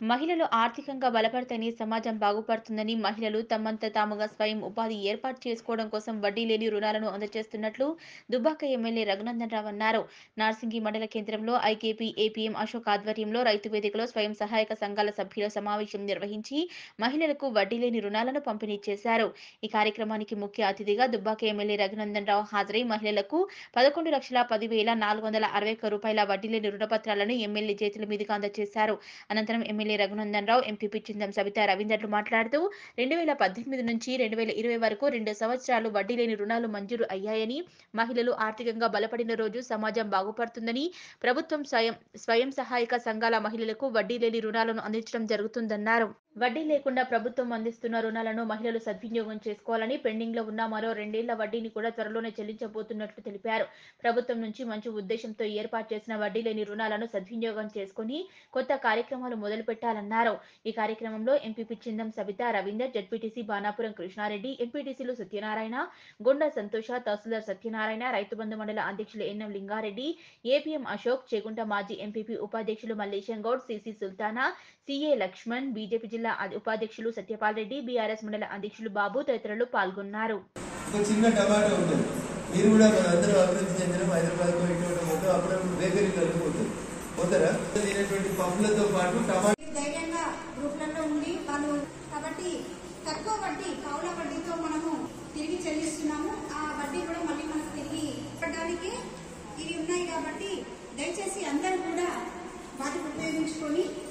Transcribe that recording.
మహిళలు ఆర్థికంగా బలపడితేనే సమాజం బాగుపడుతుందని మహిళలు తమంత తాముగా స్వయం ఉపాధి ఏర్పాటు చేసుకోవడం కోసం వడ్డీ లేని రుణాలను అందజేస్తున్నట్లు దుబ్బాక ఎమ్మెల్యే రఘునందన్ రావు అన్నారు నార్సింగి మండల కేంద్రంలో ఐకేపీ ఏపీఎం అశోక్ ఆధ్వర్యంలో రైతు వేదికలో స్వయం సహాయక సంఘాల సభ్యుల సమావేశం నిర్వహించి మహిళలకు వడ్డీ లేని రుణాలను పంపిణీ చేశారు ఈ కార్యక్రమానికి ముఖ్య అతిథిగా దుబ్బాక ఎమ్మెల్యే రఘునందన్ రావు హాజరై మహిళలకు పదకొండు లక్షల పదివేల నాలుగు వందల అరవై ఒక్క రూపాయల వడ్డీ లేని రుణపత్రాలను ఎమ్మెల్యే చేతుల మీదుగా అందజేశారు అనంతరం ఎమ్మెల్యే రఘునందన్ రావు ఎంపీపీ చిందం సవిత రవీందర్లు మాట్లాడుతూ రెండు వేల పద్దెనిమిది నుంచి రెండు వేల ఇరవై వరకు రెండు సంవత్సరాలు వడ్డీ లేని రుణాలు మంజూరు అయ్యాయని మహిళలు ఆర్థికంగా బలపడిన రోజు సమాజం బాగుపడుతుందని ప్రభుత్వం స్వయం స్వయం సహాయక సంఘాల మహిళలకు వడ్డీ లేని రుణాలను అందించడం జరుగుతుందన్నారు వడ్డీ లేకుండా ప్రభుత్వం అందిస్తున్న రుణాలను మహిళలు సద్వినియోగం చేసుకోవాలని పెండింగ్ లో ఉన్న మరో రెండేళ్ల వడ్డీని కూడా త్వరలోనే చెల్లించబోతున్నట్లు తెలిపారు ప్రభుత్వం నుంచి మంచి ఉద్దేశంతో ఏర్పాటు చేసిన వడ్డీ లేని రుణాలను సద్వినియోగం చేసుకుని కొత్త కార్యక్రమాలు మొదలు పెట్టాలన్నారు ఈ కార్యక్రమంలో ఎంపీపీ చిందం సవిత రవీందర్ జడ్పీటీసీ బాణాపురం కృష్ణారెడ్డి ఎంపీటీసీలు సత్యనారాయణ గుండా సంతోష తహసీల్దార్ సత్యనారాయణ రైతు బంధు మండల అధ్యక్షులు ఎన్ఎం లింగారెడ్డి ఏపీఎం అశోక్ చేగుంట మాజీ ఎంపీపీ ఉపాధ్యక్షులు Mallesham Goud CC Sultana CA Laxman BJP జిల్లా అధి- ఉపాధ్యక్షులు సత్యపాల్ రెడ్డి బీఆర్ఎస్ మండల అధ్యక్షులు బాబు తదితరులు పాల్గొన్నారు ఒక చిన్న టమాటో ఉంటుంది మీరు కూడా మన అందరూ అభివృద్ధి చెందిన హైదరాబాద్ ఇటువంటి పోతే అప్పుడప్పుడు బేకరీలకు పోతుంది పోతారా తినేటువంటి పప్పులతో పాటు టమాటో మీరు ధైర్యంగా గ్రూప్లలో ఉండి వాళ్ళు కాబట్టి తక్కువ వడ్డీ కౌల వడ్డీతో మనము తిరిగి చెల్లిస్తున్నాము ఆ వడ్డీ కూడా మళ్ళీ మనకు తిరిగి ఇవ్వడానికి ఇవి ఉన్నాయి కాబట్టి దయచేసి అందరూ కూడా వాటిని ఉపయోగించుకొని